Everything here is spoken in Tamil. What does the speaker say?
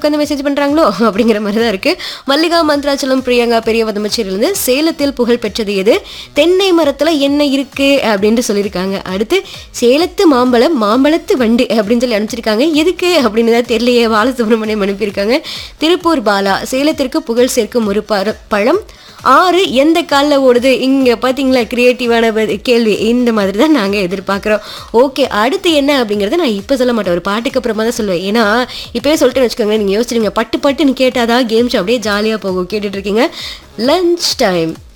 உட்காந்து மெசேஜ் பண்ணுறாங்களோ அப்படிங்கிற மாதிரி தான் இருக்குது மல்லிகா மந்த்ராச்சலம் பிரியங்கா பெரிய வதமச்சேரியிலேருந்து சேலத்தில் புகழ் பெற்றது எது தென்னை மரத்தில் என்ன இருக்குது அப்படின்ட்டு சொல்லியிருக்காங்க அடுத்து சேலத்து மாம்பழம் மாம்பழத்து வண்டு அப்படின்னு சொல்லி அனுப்பிச்சிருக்காங்க எதுக்கு அப்படின்னு தான் தெரியலையே பாலசுப்ரமணியம் அனுப்பியிருக்காங்க திருப்பூர் பாலா சேலத்திற்கு புகழ் சேர்க்கும் ஒரு பர பழம் ஆறு எந்த காலில் ஓடுது இங்கே பார்த்தீங்களா கிரியேட்டிவான கேள்வி இந்த மாதிரி தான் நாங்கள் எதிர்பார்க்குறோம் ஓகே அடுத்து என்ன அப்படிங்கிறத நான் இப்போ சொல்ல மாட்டேன் ஒரு பாட்டுக்கு அப்புறமா தான் சொல்லுவேன் ஏன்னா இப்போயே சொல்லிட்டேன்னு வச்சுக்கோங்க நீங்கள் யோசிச்சிருங்க பட்டு பட்டுன்னு கேட்டாதான் கேம் ஷோ அப்படியே ஜாலியாக போகும் கேட்டுட்டு இருக்கீங்க லஞ்ச் டைம்